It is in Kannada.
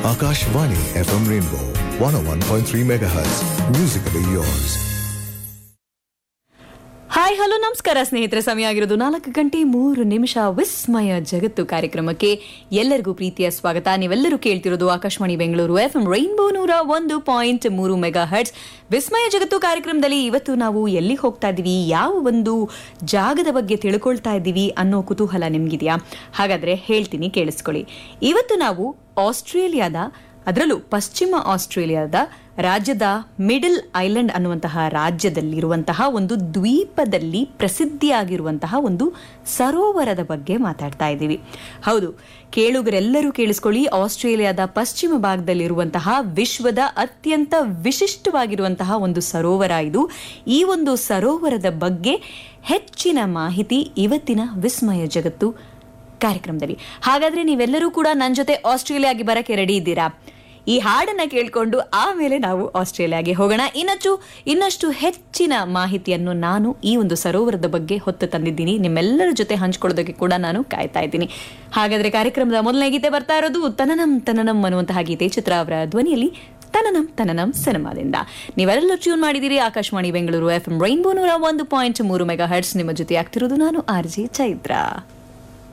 Akashvani FM Rainbow 101.3 MHz. Musically yours. Hi hello ನಮಸ್ಕಾರ ಸ್ನೇಹಿತರ ಸಮಯ ಆಗಿರೋದು ನಾಲ್ಕು ಗಂಟೆ ಮೂರು ನಿಮಿಷ ವಿಸ್ಮಯ ಜಗತ್ತು ಕಾರ್ಯಕ್ರಮಕ್ಕೆ ಎಲ್ಲರಿಗೂ ಪ್ರೀತಿಯ ಸ್ವಾಗತ ನೀವೆಲ್ಲರೂ ಕೇಳ್ತಿರೋದು Akashvani Bengaluru F M rainbow ನೂರ ಒಂದು ಪಾಯಿಂಟ್ ಮೂರು ಮೆಗಾ ಹರ್ಟ್ಸ್ ವಿಸ್ಮಯ ಜಗತ್ತು ಕಾರ್ಯಕ್ರಮದಲ್ಲಿ ಇವತ್ತು ನಾವು ಎಲ್ಲಿ ಹೋಗ್ತಾ ಇದ್ದೀವಿ ಯಾವ ಒಂದು ಜಾಗದ ಬಗ್ಗೆ ತಿಳ್ಕೊಳ್ತಾ ಇದ್ದೀವಿ ಅನ್ನೋ ಕುತೂಹಲ ನಿಮ್ಗಿದೆಯಾ ಹಾಗಾದ್ರೆ ಹೇಳ್ತೀನಿ ಕೇಳಿಸ್ಕೊಳ್ಳಿ ಇವತ್ತು ನಾವು ಆಸ್ಟ್ರೇಲಿಯಾದ ಅದರಲ್ಲೂ ಪಶ್ಚಿಮ ಆಸ್ಟ್ರೇಲಿಯಾದ ರಾಜ್ಯದ ಮಿಡಲ್ ಐಲ್ಯಾಂಡ್ ಅನ್ನುವಂತಹ ರಾಜ್ಯದಲ್ಲಿರುವಂತಹ ಒಂದು ದ್ವೀಪದಲ್ಲಿ ಪ್ರಸಿದ್ಧಿಯಾಗಿರುವಂತಹ ಒಂದು ಸರೋವರದ ಬಗ್ಗೆ ಮಾತಾಡ್ತಾ ಇದ್ದೀವಿ ಹೌದು ಕೇಳುಗರೆಲ್ಲರೂ ಕೇಳಿಸ್ಕೊಳ್ಳಿ ಆಸ್ಟ್ರೇಲಿಯಾದ ಪಶ್ಚಿಮ ಭಾಗದಲ್ಲಿರುವಂತಹ ವಿಶ್ವದ ಅತ್ಯಂತ ವಿಶಿಷ್ಟವಾಗಿರುವಂತಹ ಒಂದು ಸರೋವರ ಇದು ಈ ಒಂದು ಸರೋವರದ ಬಗ್ಗೆ ಹೆಚ್ಚಿನ ಮಾಹಿತಿ ಇವತ್ತಿನ ವಿಸ್ಮಯ ಜಗತ್ತು ಕಾರ್ಯಕ್ರಮದಲ್ಲಿ ಹಾಗಾದ್ರೆ ನೀವೆಲ್ಲರೂ ಕೂಡ ನನ್ನ ಜೊತೆ ಆಸ್ಟ್ರೇಲಿಯಾಗೆ ಬರಕ್ಕೆ ರೆಡಿ ಇದ್ದೀರಾ ಈ ಹಾಡನ್ನ ಕೇಳ್ಕೊಂಡು ಆಮೇಲೆ ನಾವು ಆಸ್ಟ್ರೇಲಿಯಾಗೆ ಹೋಗೋಣ ಇನ್ನಷ್ಟು ಇನ್ನಷ್ಟು ಹೆಚ್ಚಿನ ಮಾಹಿತಿಯನ್ನು ನಾನು ಈ ಒಂದು ಸರೋವರದ ಬಗ್ಗೆ ಹೊತ್ತು ತಂದಿದ್ದೀನಿ ನಿಮ್ಮೆಲ್ಲರ ಜೊತೆ ಹಂಚ್ಕೊಳ್ಳೋದಕ್ಕೆ ಕೂಡ ನಾನು ಕಾಯ್ತಾ ಇದ್ದೀನಿ ಹಾಗಾದ್ರೆ ಕಾರ್ಯಕ್ರಮದ ಮೊದಲನೇ ಗೀತೆ ಬರ್ತಾ ಇರೋದು ತನನಂ ತನನಂ ಅನ್ನುವಂತಹ ಗೀತೆ ಚಿತ್ರ ಅವರ ಧ್ವನಿಯಲ್ಲಿ ತನನಂ ತನನಂ ಸಿನಿಮಾದಿಂದ ನೀವೆಲ್ಲ ಟ್ಯೂನ್ ಮಾಡಿದ್ದೀರಿ Akashvani Bengaluru F M rainbow ನೂರ ಒಂದು ಪಾಯಿಂಟ್ ಮೂರು ಮೆಗಾ ಹರ್ಟ್ಸ್ ನಿಮ್ಮ ಜೊತೆ ಆಗ್ತಿರೋದು ನಾನು ಆರ್ ಜೆ ಚೈತ್ರ